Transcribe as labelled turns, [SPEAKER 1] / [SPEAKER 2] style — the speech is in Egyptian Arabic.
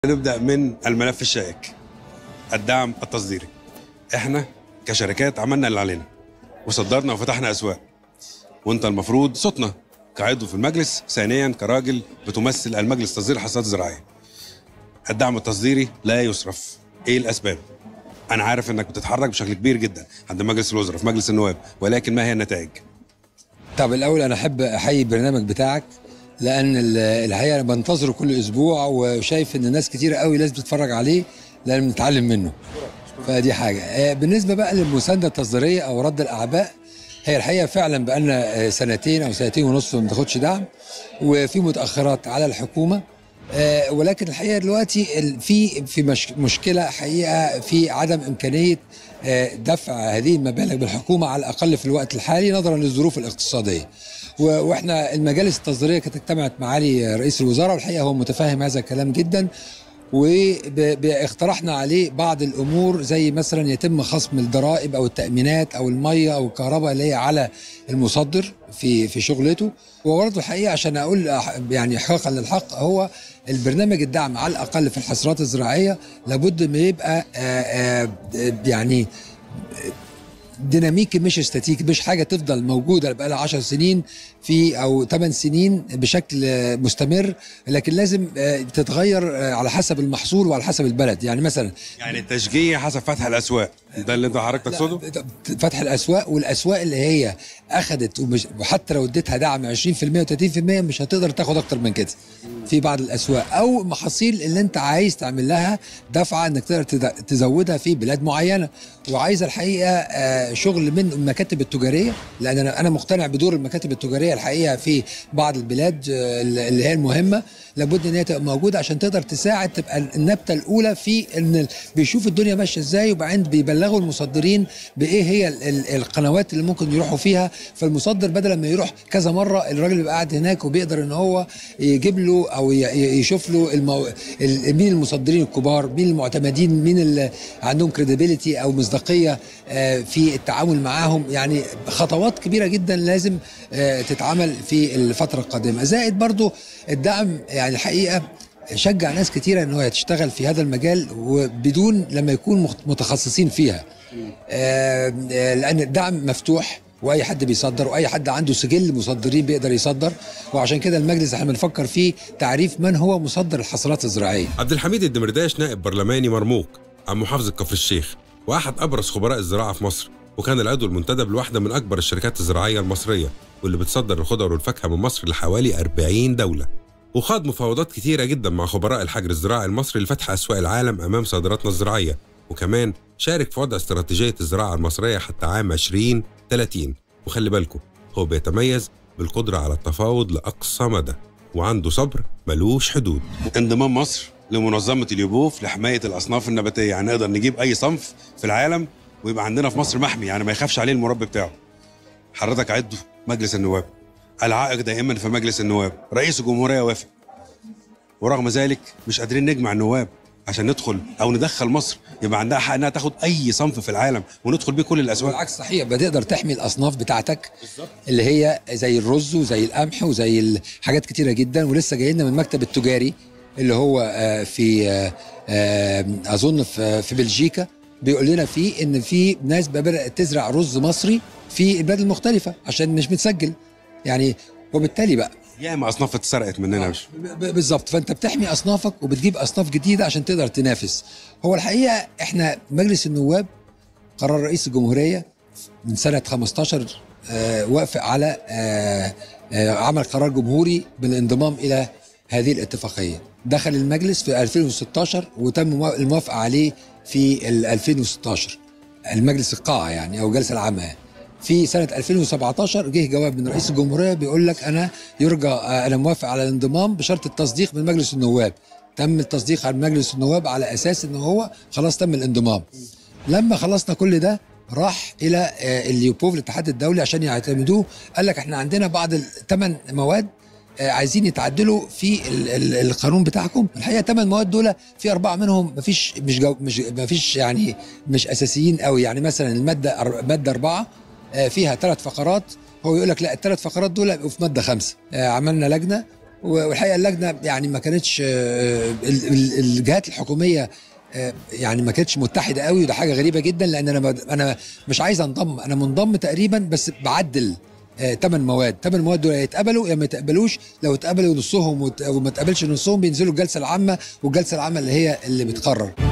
[SPEAKER 1] نبدا من الملف الشائك الدعم التصديري احنا كشركات عملنا اللي علينا وصدرنا وفتحنا اسواق وانت المفروض صوتنا كعضو في المجلس ثانيا كراجل بتمثل المجلس تصدير الحصاد الزراعيه الدعم التصديري لا يصرف ايه الاسباب انا عارف انك بتتحرك بشكل كبير جدا عند مجلس الوزراء في مجلس النواب ولكن ما هي النتائج
[SPEAKER 2] طب الاول انا احب احيي البرنامج بتاعك لان ال- الحقيقه انا بنتظره كل اسبوع وشايف ان ناس كتيره قوي لازم تتفرج عليه لان بنتعلم منه فدي حاجه آه، بالنسبه بقى للمسانده التصديريه او رد الاعباء هي الحقيقه فعلا بقالنا آه، سنتين او سنتين ونص ما بناخدش دعم وفي متاخرات على الحكومه آه، ولكن الحقيقه دلوقتي ال- في في مش مشكله حقيقه في عدم امكانيه آه، دفع هذه المبالغ بالحكومه على الاقل في الوقت الحالي نظرا للظروف الاقتصاديه و- واحنا المجالس التصديريه كانت اجتمعت معالي رئيس الوزراء والحقيقه هو متفاهم هذا الكلام جدا واقترحنا عليه بعض الامور زي مثلا يتم خصم الضرائب او التامينات او الميه او الكهرباء اللي هي على المصدر في في شغلته وبرضه الحقيقه عشان اقول يعني حقا للحق هو البرنامج الدعم على الاقل في الحصرات الزراعيه لابد ما يبقى آه، آه، يعني ديناميكي مش استاتيكي مش حاجه تفضل موجوده بقى لها 10 سنين في او 8 سنين بشكل آه، مستمر لكن لازم آه، تتغير آه، على حسب المحصول وعلى حسب البلد يعني مثلا
[SPEAKER 1] يعني التشجيع حسب فتح الاسواق ده اللي انت حضرتك تقصده
[SPEAKER 2] لا، فتح الاسواق والاسواق اللي هي اخذت ومش وحتى لو اديتها دعم 20% و30% مش هتقدر تاخد اكتر من كده في بعض الاسواق او محاصيل اللي انت عايز تعمل لها دفعه انك تقدر تد- تزودها في بلاد معينه وعايزه الحقيقه آه، شغل من المكاتب التجاريه لان انا انا مقتنع بدور المكاتب التجاريه الحقيقه في بعض البلاد آه، اللي هي المهمه لابد ان هي تبقى موجوده عشان تقدر تساعد تبقى النبته الاولى في ان ال- بيشوف الدنيا ماشيه ازاي وبعدين بيبلغوا المصدرين بايه هي ال- ال- القنوات اللي ممكن يروحوا فيها فالمصدر بدل ما يروح كذا مره الراجل بيبقى قاعد هناك وبيقدر ان هو يجيب له او ي- ي- يشوف له المو... ال- مين المصدرين الكبار مين المعتمدين مين اللي عندهم كريديبيليتي او مصداقيه آه، في التعامل معاهم يعني خطوات كبيره جدا لازم آه، تتعمل في الفتره القادمه زائد برضو الدعم يعني الحقيقه شجع ناس كتيرة ان هو تشتغل في هذا المجال وبدون لما يكون مخت- متخصصين فيها آه، آه، لان الدعم مفتوح واي حد بيصدر واي حد عنده سجل مصدرين بيقدر يصدر وعشان كده المجلس احنا بنفكر في تعريف من هو مصدر الحصلات الزراعيه
[SPEAKER 3] عبد الحميد الدمرداش نائب برلماني مرموق عن محافظة كفر الشيخ وأحد أبرز خبراء الزراعة في مصر وكان العضو المنتدب لواحدة من أكبر الشركات الزراعية المصرية واللي بتصدر الخضر والفاكهة من مصر لحوالي 40 دولة وخاض مفاوضات كتيرة جدا مع خبراء الحجر الزراعي المصري لفتح أسواق العالم أمام صادراتنا الزراعية وكمان شارك في وضع استراتيجية الزراعة المصرية حتى عام 2030 وخلي بالكم هو بيتميز بالقدرة على التفاوض لأقصى مدى وعنده صبر ملوش حدود
[SPEAKER 1] انضمام مصر لمنظمه اليوبوف لحمايه الاصناف النباتيه يعني نقدر نجيب اي صنف في العالم ويبقى عندنا في مصر محمي يعني ما يخافش عليه المربي بتاعه حضرتك عضو مجلس النواب العائق دائما في مجلس النواب رئيس الجمهوريه وافق ورغم ذلك مش قادرين نجمع النواب عشان ندخل او ندخل مصر يبقى عندها حق انها تاخد اي صنف في العالم وندخل بيه كل الاسواق
[SPEAKER 2] بالعكس صحيح بتقدر تحمي الاصناف بتاعتك اللي هي زي الرز وزي القمح وزي ال- حاجات كتيره جدا ولسه جاي لنا من المكتب التجاري اللي هو آه، في آه، آه، اظن في في بلجيكا بيقول لنا فيه ان في ناس بدات تزرع رز مصري في البلاد المختلفه عشان مش متسجل يعني وبالتالي بقى
[SPEAKER 1] ياما اصناف اتسرقت مننا مش
[SPEAKER 2] ب- بالظبط فانت بتحمي اصنافك وبتجيب اصناف جديده عشان تقدر تنافس هو الحقيقه احنا مجلس النواب قرار رئيس الجمهوريه من سنه 15 آه وافق على آه آه عمل قرار جمهوري بالانضمام الى هذه الاتفاقيه دخل المجلس في 2016 وتم موا- الموافقه عليه في ال 2016 المجلس القاعه يعني او الجلسه العامه يعني. في سنه 2017 جه جواب من رئيس الجمهوريه بيقول لك انا يرجى آه، انا موافق على الانضمام بشرط التصديق من مجلس النواب تم التصديق على مجلس النواب على اساس ان هو خلاص تم الانضمام لما خلصنا كل ده راح الى آه، اليوبوف الاتحاد الدولي عشان يعتمدوه قال لك احنا عندنا بعض الثمان مواد آه، عايزين يتعدلوا في ال- ال- القانون بتاعكم الحقيقه ثمان مواد دول في اربعه منهم مفيش مش جو مش مفيش يعني مش اساسيين قوي يعني مثلا الماده أر- ماده اربعه آه، فيها ثلاث فقرات هو يقول لك لا الثلاث فقرات دول يبقوا في ماده خمسه آه، عملنا لجنه والحقيقه اللجنه يعني ما كانتش آه، ال- ال- الجهات الحكوميه آه، يعني ما كانتش متحده قوي وده حاجه غريبه جدا لان انا بد- انا مش عايز انضم انا منضم تقريبا بس بعدل ثمان مواد ثمان مواد دول يتقبلوا يا ما يتقبلوش لو اتقبلوا نصهم وت- وما اتقبلش نصهم بينزلوا الجلسه العامه والجلسه العامه اللي هي اللي بتقرر